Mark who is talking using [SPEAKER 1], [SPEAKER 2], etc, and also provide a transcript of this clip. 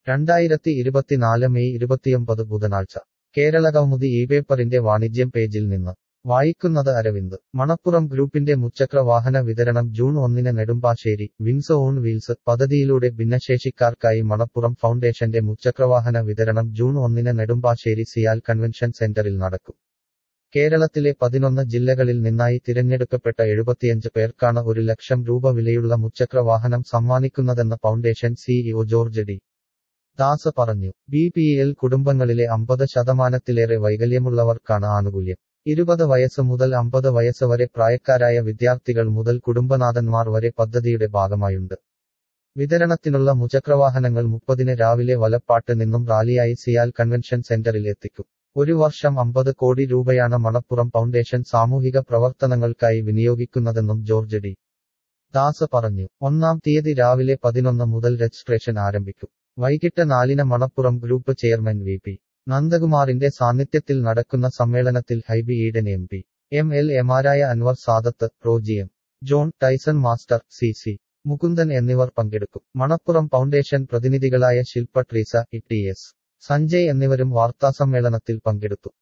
[SPEAKER 1] രണ്ടായിരത്തി ഇരുപത്തിനാല് മെയ് ഇരുപത്തിയൊമ്പത് ബുധനാഴ്ച കേരളകൗമുദി ഈ പേപ്പറിന്റെ വാണിജ്യം പേജിൽ നിന്ന് വായിക്കുന്നത് അരവിന്ദ് മണപ്പുറം ഗ്രൂപ്പിന്റെ മുച്ചക്ര വാഹന വിതരണം ജൂൺ ഒന്നിന് നെടുമ്പാശ്ശേരി വിങ്സ് ഓൺ വീൽസ് പദ്ധതിയിലൂടെ ഭിന്നശേഷിക്കാർക്കായി മണപ്പുറം ഫൗണ്ടേഷന്റെ മുച്ചക്രവാഹന വിതരണം ജൂൺ ഒന്നിന് നെടുമ്പാശ്ശേരി സിയാൽ കൺവെൻഷൻ സെന്ററിൽ നടക്കും കേരളത്തിലെ പതിനൊന്ന് ജില്ലകളിൽ നിന്നായി തിരഞ്ഞെടുക്കപ്പെട്ട എഴുപത്തിയഞ്ച് പേർക്കാണ് ഒരു ലക്ഷം രൂപ വിലയുള്ള മുച്ചക്ര വാഹനം സമ്മാനിക്കുന്നതെന്ന് foundation CEO George D Das പറഞ്ഞു ബി പി എൽ കുടുംബങ്ങളിലെ അമ്പത് ശതമാനത്തിലേറെ വൈകല്യമുള്ളവർക്കാണ് ആനുകൂല്യം ഇരുപത് വയസ്സ് മുതൽ അമ്പത് വയസ്സ് വരെ പ്രായക്കാരായ വിദ്യാർത്ഥികൾ മുതൽ കുടുംബനാഥന്മാർ വരെ പദ്ധതിയുടെ ഭാഗമായുണ്ട് വിതരണത്തിനുള്ള മുചക്രവാഹനങ്ങൾ മുപ്പതിന് രാവിലെ വലപ്പാട്ട് നിന്നും റാലിയായി സിയാൽ കൺവെൻഷൻ സെന്ററിൽ എത്തിക്കും ഒരു വർഷം അമ്പത് കോടി രൂപയാണ് മണപ്പുറം ഫൗണ്ടേഷൻ സാമൂഹിക പ്രവർത്തനങ്ങൾക്കായി വിനിയോഗിക്കുന്നതെന്നും ജോർജ് ഡി ദാസ് പറഞ്ഞു ഒന്നാം തീയതി രാവിലെ പതിനൊന്ന് മുതൽ രജിസ്ട്രേഷൻ ആരംഭിക്കും വൈകിട്ട് നാലിന് Manappuram group chairman V P നന്ദകുമാറിന്റെ സാന്നിധ്യത്തിൽ നടക്കുന്ന സമ്മേളനത്തിൽ Hibi Eden M P M L എമാരായ Anwar Sadath Roji M John Tyson master C C Mukundan എന്നിവർ പങ്കെടുക്കും മണപ്പുറം ഫൗണ്ടേഷൻ പ്രതിനിധികളായ Shilpa Treesa E T S Sanjay എന്നിവരും വാർത്താസമ്മേളനത്തിൽ പങ്കെടുത്തു